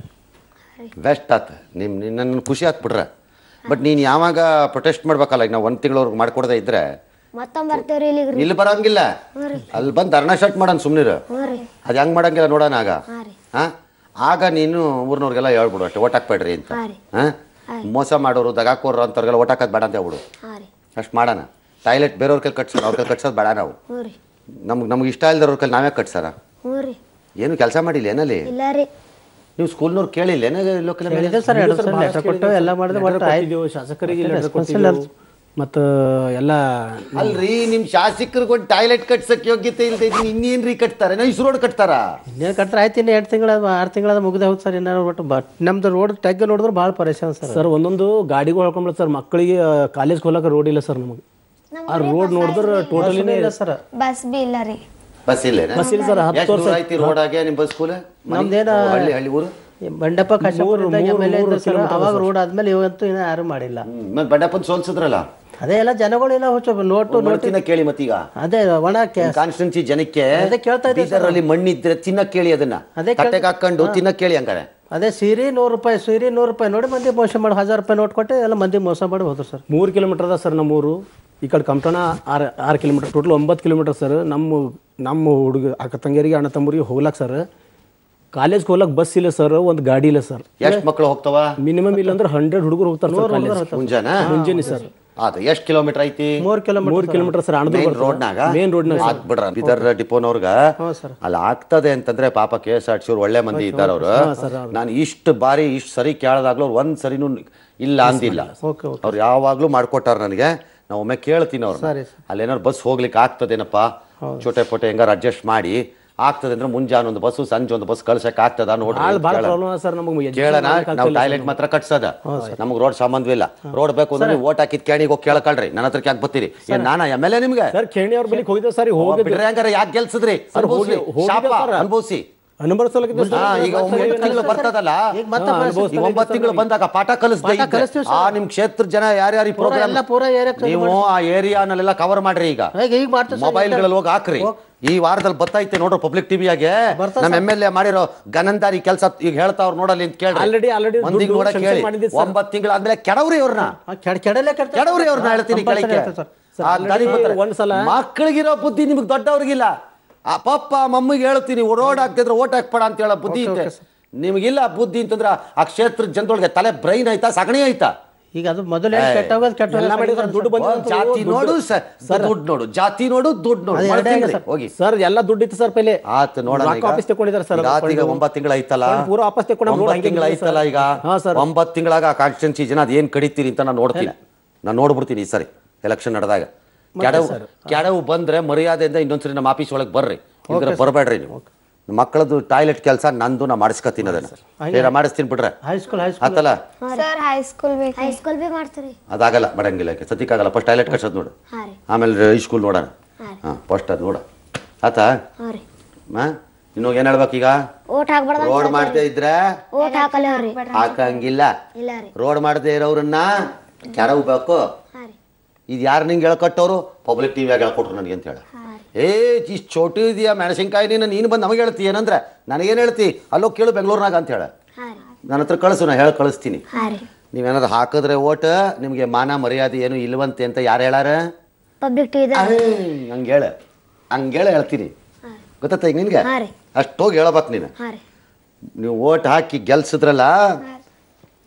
Speaker 2: ಬೆಸ್ಟ್ ಆತ ನಿಮ್ಮ ನಿನ್ನ ಖುಷಿ ಆತ್ ಬಿಡ್ರ ಬಟ್ ನೀನು ಯಾವಾಗ ಪ್ರೊಟೆಸ್ಟ್ ಮಾಡ್ಬೇಕಲ್ಲ ಈಗ ನಾವು ಒಂದು ತಿಂಗಳವ್ರಿಗೆ ಮಾಡ್ಕೊಡದೆ ಇದ್ರೆ
Speaker 6: ಮತ್ತೊಮ್ಮೆ ಬರ್ತೇವ್ರಿ ಇಲ್ಲಿಗೆ ರೀ
Speaker 2: ಇಲ್ಲಿ ಬರಂಗಿಲ್ಲ ಅಲ್ಲಿ ಬಂದು ಧರ್ಣ ಶರ್ಟ್ ಮಾಡೋಣ ಸುಮ್ಮನಿರು
Speaker 6: ಹ್ಞೂ ರೀ
Speaker 2: ಅದು ಹೆಂಗೆ ಮಾಡಂಗಿಲ್ಲ ನೋಡೋಣ ಆಗ
Speaker 6: ಹಾಂ ರೀ
Speaker 2: ಹಾಂ ಆಗ ನೀನು ಊರ್ನವ್ರಿಗೆಲ್ಲ ಹೇಳ್ಬಿಡು ಅಷ್ಟೇ ಓಟ್ ಹಾಕ್ಬೇಡ್ರಿ ಅಂತ
Speaker 6: ಹಾಂ ರೀ
Speaker 2: ಹಾಂ ಮೋಸ ಮಾಡೋರು ದಗಾಕೋರು ಅಂಥವ್ರಿಗೆಲ್ಲ ಓಟ್ ಹಾಕೋದು ಬೇಡ ಅಂತ ಹೇಳ್ಬಿಡು
Speaker 6: ಹಾಂ ರೀ
Speaker 2: ಅಷ್ಟು ಮಾಡೋಣ ಟಾಯ್ಲೆಟ್ ಬೇರೆಯವ್ರ ಕೈಲಿ ಕಟ್ಸೋಣ ಅವ್ರ ಕೈಲಿ ಕಟ್ಸೋದು ಬೇಡ ನಾವು
Speaker 6: ಹ್ಞೂ ರೀ
Speaker 2: ನಮ್ಗೆ ನಮ್ಗೆ ಇಷ್ಟ ಇಲ್ದವ್ರ ಕೈಲಿ ನಾವೇ ಕಟ್ಸೋಣ
Speaker 6: ಹ್ಞೂ ರೀ
Speaker 2: ಏನು ಕೆಲಸ ಮಾಡಿಲ್ಲ ಏನಲ್ಲಿ
Speaker 6: ಇಲ್ಲ ರೀ
Speaker 2: ನೀವು ಸ್ಕೂಲ್ನವ್ರು ಕೇಳಿಲ್ಲ ಏನ ಲೋಕಲ್
Speaker 4: ಹೇಳಿದೆ ಸರ್ ಎರಡು ಸಲ ಲೆಟರ್ ಕೊಟ್ಟು ಎಲ್ಲ ಮಾಡಿದ್ರೆ
Speaker 5: Letter
Speaker 4: ಒಟ್ಟು ಆಯ್ತು
Speaker 5: ಕೊಟ್ಟಿದ್ದೀವಿ, ಶಾಸಕರಿಗೆ
Speaker 4: ಮತ್ತೆ
Speaker 5: letter
Speaker 4: response
Speaker 5: ಕೊಟ್ಟಿದ್ದೀವಿ.
Speaker 4: ಇಲ್ಲ.
Speaker 5: ಮತ್ತು ಎಲ್ಲ
Speaker 2: ಅಲ್ರಿ ನಿಮ್ ಶಾಸಕರಿಗೆ ಒಂದು ಟಾಯ್ಲೆಟ್ ಕಟ್ಸಕ್ ಯೋಗ್ಯತೆ ಇಲ್ದ ಇನ್ನೇನ್ರಿ ಕಟ್ತಾರೆ ನಾವು ಇಸ್ ರೋಡ್ ಕಟ್ತಾರ
Speaker 4: ಇನ್ನೇನು ಕಟ್ರೆ ಆಯ್ತು ಇನ್ನು ಎರಡು ತಿಂಗಳ ಆರು ತಿಂಗಳದ ಮುಗ್ದೆ ಹೋಗಿ ಸರ್ ಇನ್ನಾರು ಒಟ್ಟು ಬಟ್ ನಮ್ದು ರೋಡ್ ತೆಗ್ಗ ನೋಡಿದ್ರೆ ಭಾಳ ಪರೇಶಾನ್ ಸರ್
Speaker 5: ಸರ್ ಒಂದೊಂದು ಗಾಡಿಗಳು ಹೇಳ್ಕೊಂಡ್ಬಿಡ ಸರ್ ಮಕ್ಕಳಿಗೆ ಕಾಲೇಜ್ ಹೋಗಕ್ಕೆ ರೋಡ್ ಇಲ್ಲ ಸರ್ ನಮಗೆ ಆ ರೋಡ್ ನೋಡಿದ್ರೆ ಟೋಟಲಿನೇ
Speaker 4: ಇಲ್ಲ ಸರ್
Speaker 7: ಬಸ್ ಬಿ ಇಲ್ಲ ರೀ
Speaker 2: ಬಸ್ ಇಲ್ಲ
Speaker 5: ಬಸ್ ಇಲ್ಲ ಸರ್ ಹತ್ತು
Speaker 2: ಎಷ್ಟು
Speaker 5: ವರ್ಷ
Speaker 2: ದೂರ ಐತಿ ರೋಡ್ ಆಗಿ ನಿಮ್ ಬಸ್ ಸ್ಕೂಲ್
Speaker 4: ನಮ್ದೇನ
Speaker 2: ಹಳ್ಳಿ ಹಳ್ಳಿ ಊರು
Speaker 4: Bandappa Kashyapura M L A ಇದ್ರು ಸರ್ ಅವಾಗ ರೋಡ್ ಆದ್ಮೇಲೆ ಇವಂತೂ ಇನ್ನೂ ಯಾರು ಮಾಡಿಲ್ಲ
Speaker 2: ಹ್ಮ್, ಮತ್ತೆ ಬಡ್ಡಪ್ಪನ್ ಸೋಲ್ಸಿದ್ರಲ್ಲ
Speaker 4: ಅದೇ ಎಲ್ಲ ಜನಗಳೆಲ್ಲ ಹುಚ್ಚು ನೋಟು ನೋಟು
Speaker 2: ನೋಡ್ತಿನ ಕೇಳಿ ಮತ್ತೀಗ
Speaker 4: ಅದೇ ಒಣ ಕೆ-
Speaker 2: ಕಾನ್ಸ್ಟಿಟ್ಯೂನ್ಸಿ ಜನಕ್ಕೆ
Speaker 4: ಅದೇ ಕೇಳ್ತಾ ಇದ್ದೆ
Speaker 2: ಬೀದರಲ್ಲಿ ಮಣ್ಣಿದ್ರೆ ತಿನ್ನಕ್ ಕೇಳಿ ಅದನ್ನ
Speaker 4: ಅದೇ ಕೇಳ್-
Speaker 2: ಕಟ್ಟೆಗೆ ಹಾಕೊಂಡು ತಿನ್ನಕ್ ಕೇಳಿ ಹಂಗಾರೆ
Speaker 4: ಅದೇ ಸೀರೆ ನೂರು ರೂಪಾಯಿ ಸೀರೆ ನೂರು ರೂಪಾಯಿ ನೋಡಿ ಮಂದಿ ಮೋಸ ಮಾಡಿ ಹಜಾರ್ ರೂಪಾಯಿ ನೋಟ್ ಕೊಟ್ಟು ಎಲ್ಲ ಮಂದಿ ಮೋಸ ಮಾಡಿ ಹೋದ್ರು ಸರ್
Speaker 5: ಮೂರು ಕಿಲೋಮೀಟರ್ ಅದ ಸರ್ ನಮ್ಮೂರು ಈ ಕಡೆ ಕಂಪ್ಟಣ ಆರು ಆರು ಕಿಲೋಮೀಟರ್ ಟೋಟಲ್ ಒಂಬತ್ತು ಕಿಲೋಮೀಟರ್ ಸರ್ ನಮ್ಮ ನಮ್ಮ ಹುಡುಗ ಅಕ್ಕ ತಂಗಿಯರಿಗೆ ಅಣ್ಣ ತಮ್ಮರಿಗೆ ಹೋಗ್ಲಕ್ಕೆ ಸರ್ ಕಾಲೇಜ್ಗೆ ಹೋಗ್ಲಕ್ಕೆ ಬಸ್ ಇಲ್ಲ ಸರ್ ಒಂದು ಗಾಡಿ ಇಲ್ಲ ಸರ್
Speaker 2: ಎಷ್ಟ್ ಮಕ್ಳು ಹೋಗ್ತಾವ
Speaker 5: ಮಿನಿಮಮ್ ಇಲ್ಲ ಅಂದ್ರೆ ಹಂಡ್ರೆಡ್ ಹುಡುಗರು ಹೋಗ್ತಾರೆ ಸರ್ ಕಾಲೇಜ್
Speaker 2: ಮುಂಜಾನ
Speaker 5: ಮುಂಜಾನೆ ಸರ್
Speaker 2: ಅದ ಎಷ್ಟ್ ಕಿಲೋಮೀಟರ್ ಐತಿ
Speaker 4: ಮೂರು ಕಿಲೋಮೀಟರ್
Speaker 5: ಮೂರು ಕಿಲೋಮೀಟರ್ ಸರ್ ಅಣದು
Speaker 2: ಮೇನ್ ರೋಡ್ನಾಗ
Speaker 5: ಮೇನ್ ರೋಡ್ನಾಗ
Speaker 2: ಆತ್ ಬಿಡ್ರ ಬೀದರ್ ಡಿಪೋನವ್ರಗ
Speaker 4: ಸರ್.
Speaker 2: ಅಲ್ಲಿ ಆಗ್ತದೆ ಅಂತಂದ್ರೆ ಪಾಪ ಕೆ ಎಸ್ ಆರ್ ಟಿ ಅವ್ರು ಒಳ್ಳೆ ಮಂದಿ ಇದ್ದಾರೆ ಅವರು ನಾನು ಇಷ್ಟು ಬಾರಿ ಇಷ್ಟು ಸರಿ ಕೇಳದಾಗ್ಲೂ ಅವ್ರು ಒಂದ್ ಸರಿನೂ ಇಲ್ಲ ಅಂದಿಲ್ಲ
Speaker 4: ಓಕೆ ಓಕೆ
Speaker 2: ಅವ್ರು ಯಾವಾಗ್ಲೂ ಮಾಡ್ಕೊಟ್ಟಾರ ನನಗೆ ನಾವು ಒಮ್ಮೆ ಕೇಳ್ತೀನಿ ಅವ್ರು
Speaker 4: ಸರಿ,
Speaker 2: ಅಲ್ಲೇನಾರು ಬಸ್ ಹೋಗ್ಲಿಕ್ಕೆ ಆಗ್ತದೇನಪ್ಪ ಚೋಟೆ ಪೋಟೆ ಹೆಂಗಾರು ಅಡ್ಜಸ್ಟ್ ಮಾಡಿ ಆಗ್ತದೆ ಅಂದ್ರೆ ಮುಂಜಾನೆ ಒಂದು ಬಸ್ಸು ಸಂಜೆ ಒಂದು ಬಸ್ ಕಳ್ಸಕ್ ಆಗ್ತದ ನೋಡ್ರಿ
Speaker 5: ಭಾಳ
Speaker 2: ಅಂತ
Speaker 5: ಭಾಳ
Speaker 2: ಕೇಳೋಣ.
Speaker 5: ಪ್ರಾಬ್ಲಮ್ ಸರ್ ನಮಗೆ
Speaker 2: ಕೇಳೋಣ ನಾವು ಟಾಯ್ಲೆಟ್ ಮಾತ್ರ ಕಟ್ಸದ ನಮ್ಗೆ ರೋಡ್ ಸಂಬಂಧವಿಲ್ಲ ರೋಡ್ ಬೇಕು ಅಂದ್ರೆ ನೀವು ಓಟ್ ಹಾಕಿದ್ ಕೇಣಿಗೆ ಹೋಗಿ ಕೇಳಕಳ್ರಿ ನನ್ನ ಹತ್ರಕ್ಕೆ ಯಾಕೆ ಬರ್ತೀರಿ ಏನ್ ನಾನಾ ಎಮ್ ಎಲ್ ಎ ನಿಮ್ಗೆ
Speaker 5: ಸರ್ ಖೇಣಿ ಅವ್ರ ಬಳಿ ಹೋಗಿದ್ದೆ ಸರ್ ಹೋಗಿ
Speaker 2: ಬಿಡ್ರಿ ಹಂಗಾರೆ ಯಾಕೆ ಗೆಲ್ಸಿದ್ರಿ
Speaker 5: ಸರ್, ಹೋಗಿ-
Speaker 2: ಅನುಭವಿಸಿ
Speaker 5: ಹೋಗಿದ್ದೆ
Speaker 2: ಶಾಪ
Speaker 5: ಸರ್.
Speaker 2: ಅನುಭವಿಸಿ
Speaker 5: ಅನುಭವಿಸಲಿಕ್ಕೆ
Speaker 2: ಹಾ, ಈಗ ಒಂಬತ್ತು ತಿಂಗಳು ಬರ್ತದಲ್ಲ
Speaker 4: ಈಗ ಮತ್ತೆ
Speaker 2: ಈಗ ಒಂಬತ್ತು ತಿಂಗಳು ಬಂದಾಗ ಪಾಠ ಕಲಿಸ್ದೆ ಇದ್ದೆ.
Speaker 4: ಕಲಿಸ್ತೀವಿ
Speaker 2: ಆ ನಿಮ್ ಕ್ಷೇತ್ರ ಜನ ಯಾರ್ಯಾರು ಈ ಪ್ರೋಗ್ರಾಮ್
Speaker 4: ಎಲ್ಲ ಪೂರ ಏರಿಯಾಕ್ಕೆ
Speaker 2: ನೀವು ಆ ಏರಿಯಾನಲ್ಲೆಲ್ಲ ಕವರ್ ಮಾಡ್ರಿ ಈಗ
Speaker 4: ಈಗ ಈಗ ಮಾಡ್ತೀವಿ ಸರ್
Speaker 2: ಮೊಬೈಲ್ಗಳಲ್ಲಿ ಹೋಗಿ ಹಾಕ್ರಿ ಈ ವಾರದಲ್ಲಿ ಬತ್ತೈತೆ ನೋಡ್ರಿ ಪಬ್ಲಿಕ್ ಟಿವಿಯಾಗೆ ನಮ್ಮ ಎಮ್ ಎಲ್ ಎ ಮಾಡಿರೋ ಗನಂದಾರಿ ಕೆಲಸ ಈಗ ಹೇಳ್ತಾವ್ರು ನೋಡಲಿ ಅಂತ ಕೇಳ್ರಿ
Speaker 5: Already- already
Speaker 2: ಮಂದಿಗೆ
Speaker 5: ದುಡ್ಡು
Speaker 2: ನೋಡಕ್
Speaker 5: sanction
Speaker 2: ಹೇಳಿ
Speaker 5: ಮಾಡಿದ್ದೀವಿ ಸರ್.
Speaker 2: ಒಂಬತ್ತು ತಿಂಗಳು ಆದ್ಮೇಲೆ ಕೆಡವ್ರಿ ಅವ್ರನ್ನ
Speaker 4: ಆ, ಕೆಡ- ಕೆಡಲೇ ಕೆಡ್ತಾರೆ.
Speaker 2: ಕೆಡವ್ರಿ ಅವ್ರನ್ನ ಹೇಳ್ತೀನಿ
Speaker 4: Compulsory
Speaker 2: ಕೆಳಕ್ಕೆ
Speaker 4: ಇರ್ತದೆ ಸರ್.
Speaker 2: ಆ ದಾರಿ ಬರ್ತಾರೆ.
Speaker 5: ಒಂದ್ಸಲ-
Speaker 2: ಮಕ್ಕಳಿಗಿರೋ ಬುದ್ಧಿ ನಿಮ್ಗೆ ದೊಡ್ಡವ್ರಿಗಿಲ್ಲ ಆ ಪಪ್ಪ ಮಮ್ಮಿಗೆ ಹೇಳ್ತೀನಿ ರೋಡ್ ಹಾಕ್ತಿದ್ರೆ ಓಟ್ ಹಾಕ್ಬೇಡ ಅಂತ ಹೇಳೋ ಬುದ್ಧಿ ಐತೆ ನಿಮಗಿಲ್ಲ ಬುದ್ಧಿ ಅಂತಂದ್ರೆ ಆ ಕ್ಷೇತ್ರದ ಜನದೊಳಗೆ ತಲೆ ಬ್ರೈನ್ ಆಯ್ತಾ ಸಗಣಿ ಆಯ್ತಾ
Speaker 4: ಈಗ ಅದು ಮೊದಲು ಏನು ಕೆಟ್ಟೋಗೋದು ಕೆಟ್ಟ
Speaker 5: ಎಲ್ಲ ಮಾಡಿದ್ರೆ ದುಡ್ಡು ಬಂದಿದೆ
Speaker 2: ಒಂದ್ ಜಾತಿ ನೋಡು ಸ- ದುಡ್ಡು ನೋಡು ಜಾತಿ ನೋಡು ದುಡ್ಡು ನೋಡು
Speaker 4: ಅದು ಎರಡೇ
Speaker 2: ಮಾಡ್ತೀನಿ
Speaker 4: ಇದೆ ಸರ್.
Speaker 2: ಹೋಗಿ
Speaker 5: ಸರ್ ಎಲ್ಲ ದುಡ್ಡು ಇತ್ತು ಸರ್ ಪೈಲೆ
Speaker 2: ಆತ್ ನೋಡೋಣ
Speaker 5: ರೊಕ್ಕ ವಾಪಸ್ ತಗೊಂಡಿದ್ದಾರೆ ಸರ್
Speaker 2: ಈಗ ಆತ್ ಈಗ ಒಂಬತ್ತು ತಿಂಗಳು ಐತಲ್ಲ
Speaker 5: ಫಂಡ್ ಪೂರ ವಾಪಸ್ ತಗೊಂಡು road
Speaker 2: ಒಂಬತ್ತು
Speaker 5: ಹಂಗೆ
Speaker 2: ತಿಂಗಳು
Speaker 5: ಇದೆ ಸರ್.
Speaker 2: ಐತಲ್ಲ ಈಗ
Speaker 5: ಹಾ, ಸರ್.
Speaker 2: ಒಂಬತ್ತು ತಿಂಗಳಾಗ ಕಾನ್ಸ್ಟಿಟ್ಯೂನ್ಸಿ ಜನ ಅದೇನ್ ಕಡಿತೀರಿ ಅಂತ ನಾನು ನೋಡ್ತೀನಿ ನಾನು ನೋಡ್ಬಿಡ್ತೀನಿ ಈ ಸರಿ ಎಲೆಕ್ಷನ್ ನಡೆದಾಗ ಕೆಡವು ಕೆಡವು ಬಂದ್ರೆ ಮರ್ಯಾದೆಯಿಂದ ಇನ್ನೊಂದ್ಸರಿ ನಮ್ಮ ಆಫೀಸ್ ಒಳಗೆ ಬರ್ರಿ ಇದ್ರೆ ಬರಬೇಡ್ರಿ ನೀವು ಮಕ್ಕಳದು ಟಾಯ್ಲೆಟ್ ಕೆಲಸ ನಂದು ನಾ ಮಾಡಿಸ್ಕೊತೀನಿ ಅದನ್ನ ಬೇರೆ ಮಾಡಿಸ್ತೀನಿ ಬಿಡ್ರೆ
Speaker 4: ಹೈಸ್ಕೂಲ್ ಹೈಸ್ಕೂಲ್
Speaker 2: ಆತಲ್ಲ
Speaker 7: ಸರ್ ಹೈಸ್ಕೂಲ್ ಬೇಕು
Speaker 6: ಹೈಸ್ಕೂಲ್ ಬಿ ಮಾಡ್ತೀರಿ
Speaker 2: ಅದಾಗಲ್ಲ ಮಾಡಂಗಿಲ್ಲ ಸದ್ಯಕ್ಕಾಗಲ್ಲ ಫಸ್ಟ್ ಟಾಯ್ಲೆಟ್ ಕಳ್ಸೋದು ನೋಡು
Speaker 6: ಹಾಂ ರೀ
Speaker 2: ಆಮೇಲೆ ಸ್ಕೂಲ್ ನೋಡೋಣ ಹಾಂ ಫಸ್ಟ್ ಅದು ನೋಡ ಆತಾ
Speaker 6: ಹಾಂ ರೀ
Speaker 2: ಮಾ ಇನ್ನು ಏನ್ ಹೇಳ್ಬೇಕೀಗ
Speaker 6: ಓಟ್ ಹಾಕ್ಬಾರ್ದ
Speaker 2: ರೋಡ್ ಮಾಡ್ದೇ ಇದ್ರೆ
Speaker 6: ಓಟ್ ಹಾಕಲ್ಲ ರೀ
Speaker 2: ಹಾಕಂಗಿಲ್ಲ
Speaker 6: ಇಲ್ಲ ರೀ
Speaker 2: ರೋಡ್ ಮಾಡದೇ ಇರೋರನ್ನ ಕೆಡವಬೇಕು
Speaker 6: ಹಾಂ ರೀ
Speaker 2: ಇದು ಯಾರು ನಿಂಗೆ ಹೇಳ್ಕೊಟ್ಟವ್ರು ಪಬ್ಲಿಕ್ ಟಿವಿಯಾಗ ಹೇಳ್ಕೊಟ್ರು ನನಗೆ ಅಂತ ಹೇಳ ಏ ಇಷ್ಟು ಚೋಟು ಇದೆಯಾ ಮೆಣಸಿನ್ಕಾಯಿ ನೀನು ನೀನು ಬಂದು ನಮಗೆ ಹೇಳ್ತಿ ಏನಂದ್ರೆ ನನಗೇನು ಹೇಳ್ತಿ ಅಲ್ಲೋ ಕೇಳು ಬೆಂಗಳೂರಿನಾಗ ಅಂತ ಹೇಳ
Speaker 6: ಹಾಂ ರೀ
Speaker 2: ನನ್ನ ಹತ್ರ ಕಳಿಸು ನಾ ಹೇಳಿ ಕಳಿಸ್ತೀನಿ
Speaker 6: ಹಾಂ ರೀ
Speaker 2: ನೀವೇನಾದ್ರು ಹಾಕಿದ್ರೆ ಓಟ್ ನಿಮಗೆ ಮಾನ ಮರ್ಯಾದೆ ಏನು ಇಲ್ವಂತೆ ಅಂತ ಯಾರು ಹೇಳಾರ
Speaker 6: ಪಬ್ಲಿಕ್ ಟಿವಿದ
Speaker 2: ಹಂಗೆ ಹೇಳ ಹಂಗೆ ಹೇಳ ಹೇಳ್ತೀನಿ ಗೊತ್ತಾತ ಈಗ ನಿನ್ಗೆ
Speaker 6: ಹಾಂ ರೀ
Speaker 2: ಅಷ್ಟು ಹೋಗಿ ಹೇಳ್ಬೇಕು ನೀನು
Speaker 6: ಹಾಂ ರೀ
Speaker 2: ನೀವು ಓಟ್ ಹಾಕಿ ಗೆಲ್ಸಿದ್ರಲ್ಲ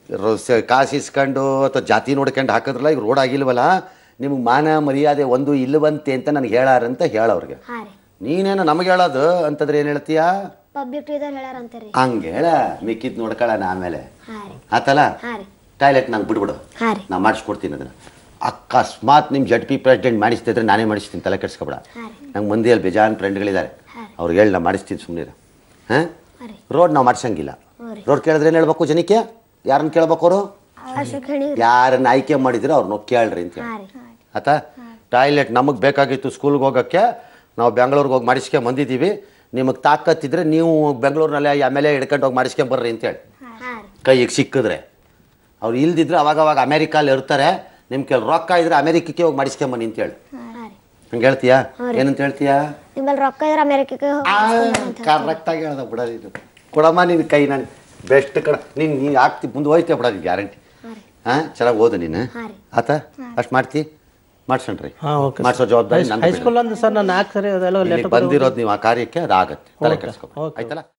Speaker 2: ರೋ- ಸ- ಕಾಸು ಇಸ್ಕೊಂಡು ಅಥವಾ ಜಾತಿ ನೋಡ್ಕೊಂಡು ಹಾಕಿದ್ರಲ್ಲ ಈಗ ರೋಡ್ ಆಗಿಲ್ವಲ್ಲ ನಿಮ್ಗೆ ಮಾನ ಮರ್ಯಾದೆ ಒಂದು ಇಲ್ಲವಂತೆ ಅಂತ ನನಗೆ ಹೇಳಾರಂತ ಹೇಳವ್ರಿಗೆ
Speaker 6: ಹಾ ರೀ
Speaker 2: ನೀನೇನು ನಮಗೆ ಹೇಳೋದು ಅಂತಂದ್ರೆ ಏನು ಹೇಳ್ತೀಯಾ
Speaker 6: ಪಬ್ಲಿಕ್ ಇದಾರೆ ಹೇಳ್ಯಾರ ಅಂತಾರಿ
Speaker 2: ಹಂಗೆ ಹೇಳ ಮಿಕ್ಕಿದ್ ನೋಡ್ಕೊಳ್ಳೋಣ ಆಮೇಲೆ
Speaker 6: ಹಾ ರೀ
Speaker 2: ಆತಲ್ಲ
Speaker 6: ಹಾ ರೀ
Speaker 2: ಟಾಯ್ಲೆಟ್ ನಂಗೆ ಬಿಡ್ಬಿಡು
Speaker 6: ಹಾ ರೀ
Speaker 2: ನಾ ಮಾಡಿಸ್ಕೊಡ್ತೀನಿ ಅದನ್ನು ಅಕಸ್ಮಾತ್ ನಿಮ್ಮ ಜಡ್ ಪಿ ಪ್ರೆಸಿಡೆಂಟ್ ಮಾಡಿಸ್ತಿದ್ರೆ ನಾನೇ ಮಾಡಿಸ್ತೀನಿ ತಲೆ ಕೆಡ್ಸ್ಕೊಬೇಡ
Speaker 6: ಹಾ ರೀ
Speaker 2: ನಂಗೆ ಮಂದಿಯಲ್ಲಿ ಬೇಜಾನ್ ಫ್ರೆಂಡ್ಗಳಿದ್ದಾರೆ ಅವ್ರಿಗೆ ಹೇಳಿ ನಾ ಮಾಡಿಸ್ತೀನಿ ಸುಮ್ಮನೆ ಹಾಂ
Speaker 6: ಹಾ ರೀ
Speaker 2: ರೋಡ್ ನಾವು ಮಾಡ್ಸಂಗಿಲ್ಲ
Speaker 6: ಹ್ಞೂ ರೀ
Speaker 2: ರೋಡ್ ಕೇಳಿದ್ರೆ ಏನು ಹೇಳ್ಬೇಕು ಜನಕ್ಕೆ ಯಾರನ್ನ ಕೇಳ್ಬೇಕು ಅವರು
Speaker 6: ಅಶೋಕ್ ಹೇಳಿ
Speaker 2: ಯಾರನ್ನ ಆಯ್ಕೆ ಮಾಡಿದ್ರೆ ಅವ್ರನ್ನ ಕೇಳ್ರಿ ಅಂತ
Speaker 6: ಹಾ
Speaker 2: ಹೇಳಿ
Speaker 6: ರೀ
Speaker 2: ಆತಾ ಟಾಯ್ಲೆಟ್ ನಮಗೆ ಬೇಕಾಗಿತ್ತು ಸ್ಕೂಲ್ಗೆ ಹೋಗೋಕ್ಕೆ ನಾವು ಬೆಂಗಳೂರಿಗೆ ಹೋಗಿ ಮಾಡಿಸ್ಕೊಂಡ್ ಬಂದಿದ್ದೀವಿ ನಿಮಗೆ ತಾಕತ್ತಿದ್ರೆ ನೀವು ಬೆಂಗಳೂರಿನಲ್ಲೇ ಆಮೇಲೆ ಹಿಡ್ಕೊಂಡು ಹೋಗಿ ಮಾಡಿಸ್ಕೊಂಬರ್ರಿ ಅಂತೇಳಿ
Speaker 6: ಹಾ ರೀ
Speaker 2: ಕೈಗೆ ಸಿಕ್ಕಿದ್ರೆ ಅವ್ರು ಇಲ್ದಿದ್ರೆ ಅವಾಗ ಅವಾಗ ಅಮೇರಿಕಲ್ಲಿ ಇರ್ತಾರೆ ನಿಮ್ಮ ಕೆಲ ರೊಕ್ಕ ಇದ್ರೆ ಅಮೇರಿಕಕ್ಕೆ ಹೋಗಿ ಮಾಡಿಸ್ಕೊಂಬನ್ನಿ ಅಂತೇಳಿ
Speaker 6: ಹಾ ರೀ
Speaker 2: ಹಂಗೆ ಹೇಳ್ತೀಯಾ ಏನಂತ ಹೇಳ್ತೀಯಾ
Speaker 6: ನಿಮ್ಮಲ್ಲಿ ರೊಕ್ಕ ಇದ್ರೆ ಅಮೆರಿಕಕ್ಕೆ
Speaker 2: ಕರೆಕ್ಟಾಗಿ ಹೇಳ್ದ ಬಿಡ ನೀನು ಕೊಡಮ್ಮ ನಿನ್ನ ಕೈ ನಾನು ಬೆಸ್ಟ್ ಕಡ ನೀನು ನೀನು ಆಗ್ತಿ ಮುಂದೆ ಹೋಯ್ತೆ ಬಿಡ ನೀನು ಗ್ಯಾರಂಟಿ ಹಾಂ ಚೆನ್ನಾಗಿ ಓದು ನೀನು
Speaker 6: ಹಾ ರೀ
Speaker 2: ಆತ ಅಷ್ಟು ಮಾಡ್ತಿ ಮಾಡ್ಸಣ್ರಿ
Speaker 4: ಹಾಂ ಓಕೆ
Speaker 2: ಮಾಡಿಸೋ ಜವಾಬ್ದಾರಿ ನಂದು
Speaker 4: ಹೈಸ್ಕೂಲ್ ಅಂದ್ರೆ ಸರ್ ನಾನು ನಾಲ್ಕು ಸರಿ ಅದೆಲ್ಲ
Speaker 2: ಇಲ್ಲಿಗೆ
Speaker 4: ಲೆಟರ್
Speaker 2: ಬಂದಿರೋದು ನೀವು ಆ ಕಾರ್ಯಕ್ಕೆ ಅದಾಗತ್ತೆ ತಲೆ ಕೆಡಿಸ್ಕೊ
Speaker 4: ಓಕೆ.
Speaker 2: ಆಯ್ತಲ್ಲ